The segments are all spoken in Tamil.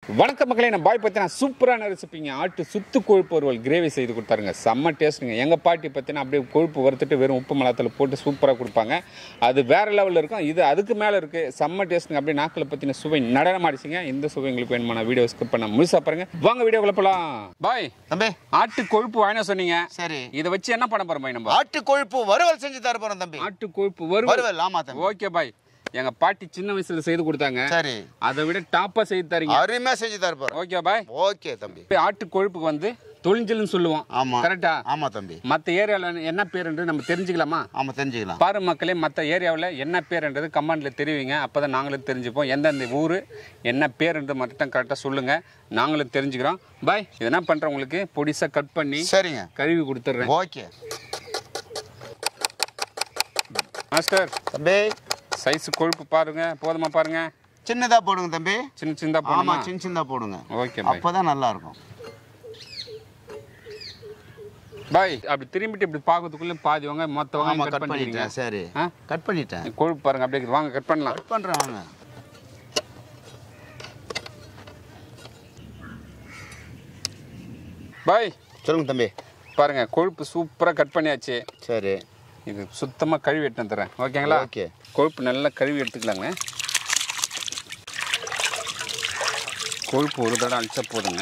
வணக்க மக்களே நான் பாய் பார்த்தீங்கன்னா சூப்பரான ரெசிபிங்க ஆட்டு சுத்து கொழுப்பு ஒருவல் கிரேவி செய்து கொடுத்தாருங்க செம்ம டேஸ்ட்டுங்க எங்கள் பாட்டி பார்த்தீங்கன்னா அப்படியே கொழுப்பு வறுத்துட்டு வெறும் உப்பு மிளகாத்தில் போட்டு சூப்பராக கொடுப்பாங்க அது வேற லெவலில் இருக்கும் இது அதுக்கு மேலே இருக்குது செம்ம டேஸ்ட்டுங்க அப்படியே நாக்கில் பற்றின சுவை நடனம் ஆடிச்சிங்க இந்த சுவை உங்களுக்கு வேணுமான வீடியோ ஸ்கிப் பண்ண முழுசாக பாருங்க வாங்க வீடியோக்குள்ள போகலாம் பாய் தம்பி ஆட்டு கொழுப்பு வாங்கின சொன்னீங்க சரி இதை வச்சு என்ன பண்ண போகிறோம் பாய் நம்ம ஆட்டு கொழுப்பு வறுவல் செஞ்சு தர போறோம் தம்பி ஆட்டு கொழுப்பு வரும் வறுவல் ஆமா தம்பி ஓகே பாய் எங்கள் பாட்டி சின்ன வயசுல செய்து கொடுத்தாங்க சரி அதை விட டாப்பாக செய்து தரீங்க அருமையா செஞ்சு தர போறோம் ஓகே பாய் ஓகே தம்பி ஆட்டு கொழுப்புக்கு வந்து தொழிஞ்சல்னு சொல்லுவோம் ஆமா கரெக்டா ஆமா தம்பி மற்ற ஏரியாவில் என்ன பேருன்றது நம்ம தெரிஞ்சுக்கலாமா ஆமா தெரிஞ்சுக்கலாம் பாரு மக்களே மற்ற ஏரியாவில் என்ன பேருன்றது கமெண்ட்ல தெரிவிங்க அப்போ தான் நாங்களும் தெரிஞ்சுப்போம் எந்தெந்த ஊர் என்ன பேருன்றது மட்டும் கரெக்டாக சொல்லுங்கள் நாங்களும் தெரிஞ்சுக்கிறோம் பாய் இது என்ன பண்ணுறேன் உங்களுக்கு பொடிசாக கட் பண்ணி சரிங்க கழுவி கொடுத்துட்றேன் ஓகே மாஸ்டர் தம்பி சைஸ் கொழுப்பு பாருங்க போதுமா பாருங்க சின்னதா போடுங்க தம்பி சின்ன சின்னதா ஆமா போதுமா சின்ன சின்னதா போடுங்க ஓகே பாய் அப்பதான் நல்லா இருக்கும் பாய் அப்படி திரும்பிட்டு இப்படி பார்க்கறதுக்குள்ளே பாதி வாங்க மொத்த ஆமா வாங்க கட் கட் பண்ணிடுங்க பண்ணிட்டேன் சரி ஆ கட் பண்ணிட்டேன் கொழுப்பு பாருங்க அப்படியே இருக்குது. வாங்க கட் பண்ணலாம் கட் பண்றேன் வாங்க பாய் சொல்லுங்க தம்பி பாருங்க கொழுப்பு சூப்பராக கட் பண்ணியாச்சு சரி இது சுத்தமாக கழுவி எடுத்து தரேன் ஓகேங்களா ஓகே கொழுப்பு நல்லா கழுவி எடுத்துக்கலாங்க கொழுப்பு ஒரு தடவை அழிச்சா போதுங்க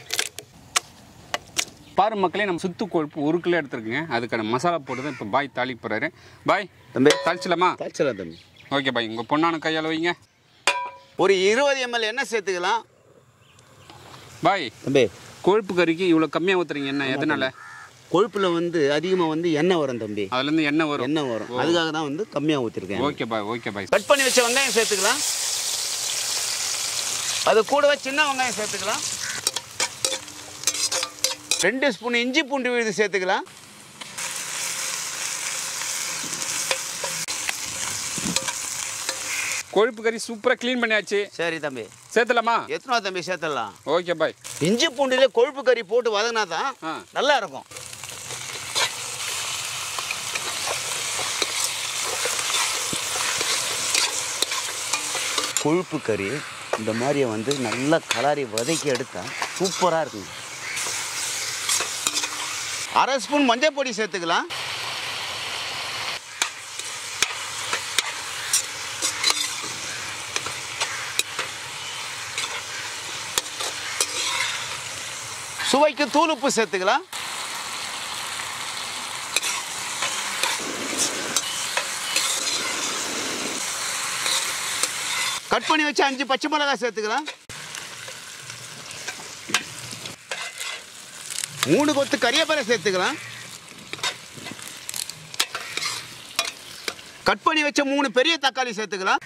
பாரு மக்களே நம்ம சுத்து கொழுப்பு ஒரு கிலோ எடுத்துருக்குங்க அதுக்கான மசாலா போட்டு தான் இப்போ பாய் தாளிக்கு போகிறாரு பாய் தம்பி தாளிச்சலாமா தச்சலாம் தம்பி ஓகே பாய் உங்கள் பொண்ணான கையால் வைங்க ஒரு இருபது எம்எல் எண்ணெய் சேர்த்துக்கலாம் பாய் தம்பி கொழுப்பு கறிக்கு இவ்வளோ கம்மியாக ஊற்றுறீங்க என்ன எதனால கொழுப்புல வந்து அதிகமா வந்து எண்ணெய் வரும் தம்பி அதுலேருந்து எண்ணெய் வரும் எண்ணெய் வரும் அதுக்காக தான் வந்து கம்மியா ஊத்திருக்கேன் okay bye okay bye cut பண்ணி வச்ச வெங்காயம் சேர்த்துக்கலாம் அது கூடவே சின்ன வெங்காயம் சேர்த்துக்கலாம் ரெண்டு ஸ்பூன் இஞ்சி பூண்டு விழுது சேர்த்துக்கலாம் கொழுப்பு கறி சூப்பராக க்ளீன் பண்ணியாச்சு சரி தம்பி சேர்த்துலாமா எத்தனை தம்பி சேர்த்துடலாம் ஓகே பாய் இஞ்சி பூண்டுல கொழுப்பு கறி போட்டு வதங்கினா தான் ஆ நல்லா இருக்கும் கொழுப்பு கறி இந்த மாதிரியை வந்து நல்லா கலாரி வதக்கி எடுத்தா சூப்பராக இருக்குங்க அரை ஸ்பூன் மஞ்சள் பொடி சேர்த்துக்கலாம் சுவைக்கு தூள் உப்பு சேர்த்துக்கலாம் கட் பண்ணி வச்சு அஞ்சு பச்சை மிளகாய் சேர்த்துக்கலாம் மூணு கொத்து கறிவேப்பிலை சேர்த்துக்கலாம் கட் பண்ணி வச்ச மூணு பெரிய தக்காளி சேர்த்துக்கலாம்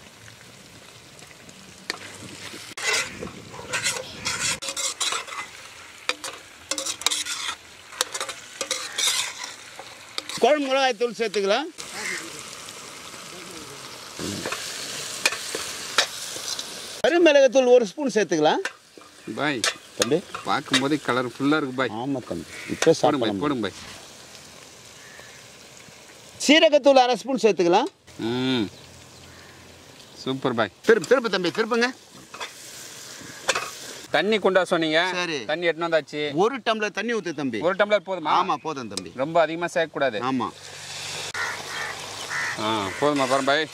குழம்பு மிளகாய் தூள் சேர்த்துக்கலாம் கருமிளகாத்தூள் ஒரு ஸ்பூன் சேர்த்துக்கலாம் பாய் தம்பி பார்க்கும்போதே கலர் ஃபுல்லாக இருக்கு பாய் ஆமாம் தம்பி இப்போ போடுங்க பாய் சாப்பிடலாம் போடுங்க பாய் சீரகத்தூள் அரை ஸ்பூன் சேர்த்துக்கலாம் ம் சூப்பர் பாய் திருப்பு திருப்பு தம்பி திருப்புங்க தண்ணி கொண்டா சொன்னீங்க சரி. தண்ணி எட்டுன்னு வந்தாச்சு ஒரு டம்ளர் தண்ணி ஊற்று தம்பி ஒரு டம்ளர் போதுமா ஆமாம் போதும் தம்பி ரொம்ப அதிகமாக சேர்க்கக்கூடாது ஆமாம் ஆ போதுமா பாருங்க பாய்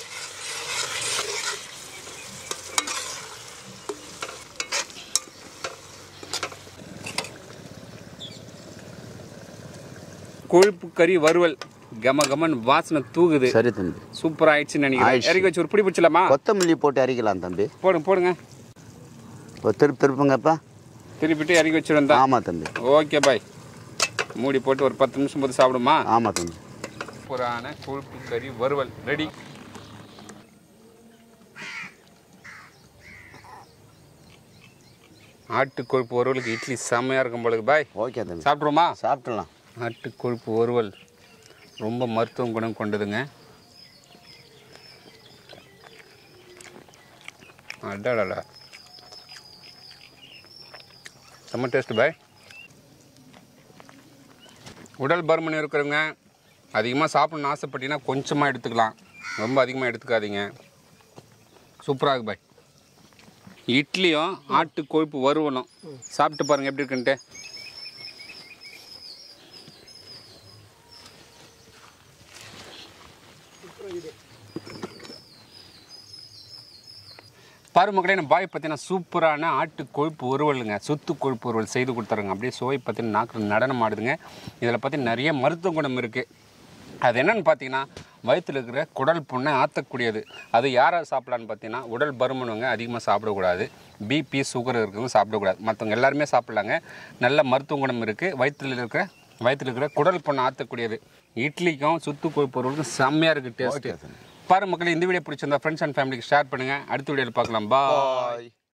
கொழுப்பு கறி வறுவல் கம கமன் வாசனை தூகுது சரி தம்பி சூப்பர் ஆயிடுச்சுன்னு நினைக்கிறேன் ஆயிடுச்சு. இறக்கி வச்சு ஒரு பிடி பிடிச்சலாமா கொத்தமல்லி போட்டு அரைக்கலாம் தம்பி போடுங்க போடுங்க ஒரு திருப்பு திருப்புங்கப்பா திருப்பிட்டு இறக்கி வச்சுருந்தா ஆமாம் தம்பி ஓகே பாய் மூடி போட்டு ஒரு பத்து நிமிஷம் போது சாப்பிடுமா ஆமாம் தம்பி புறான கொழுப்பு கறி வறுவல் ரெடி ஆட்டு கொழுப்பு வறுவலுக்கு இட்லி செம்மையாக இருக்கும் பொழுது பாய் ஓகே தம்பி சாப்பிட்ருமா சாப்பிடலாம் ஆட்டு கொழுப்பு வறுவல் ரொம்ப மருத்துவ குணம் கொண்டதுங்க அடாடா செம்ம டேஸ்ட் பாய் உடல் பருமன் இருக்கிறவங்க அதிகமாக சாப்பிடணும்னு ஆசைப்பட்டீங்கன்னா கொஞ்சமாக எடுத்துக்கலாம் ரொம்ப அதிகமாக எடுத்துக்காதீங்க சூப்பராக இருக்கு பாய் இட்லியும் ஆட்டு கொழுப்பு வறுவலும் சாப்பிட்டு பாருங்க எப்படி இருக்குன்ட்டு பாரு மக்களே நம்ம பாய் பார்த்தீங்கன்னா சூப்பரான ஆட்டு கொழுப்பு உருவலுங்க சுத்து கொழுப்பு உருவல் செய்து கொடுத்துருங்க அப்படியே சுவை பார்த்தீங்கன்னா நாக்கு நடனம் ஆடுதுங்க இதில் பார்த்தீங்கன்னா நிறைய மருத்துவ குணம் இருக்குது அது என்னன்னு பார்த்தீங்கன்னா வயிற்றில் இருக்கிற குடல் புண்ணை ஆற்றக்கூடியது அது யாரை சாப்பிடலான்னு பார்த்தீங்கன்னா உடல் பருமனவங்க அதிகமாக சாப்பிடக்கூடாது பிபி சுகர் இருக்கிறவங்க சாப்பிடக்கூடாது மற்றவங்க எல்லாருமே சாப்பிட்லாங்க நல்ல மருத்துவ குணம் இருக்குது வயிற்றில் இருக்கிற வயிற்றில் இருக்கிற குடல் புண்ணை ஆற்றக்கூடியது இட்லிக்கும் சுத்து கொழுப்பு பொருளுக்கும் செம்மையாக இருக்குது டேஸ்ட்டு பாரு மக்களே இந்த வீடியோ பிடிச்சிருந்தா ஃப்ரெண்ட்ஸ் அண்ட் ஃபேமிலிக்கு ஷேர் பண்ணுங்கள் அடுத்த வீடியோவில் பார்க்கலாம் பாய் பாய்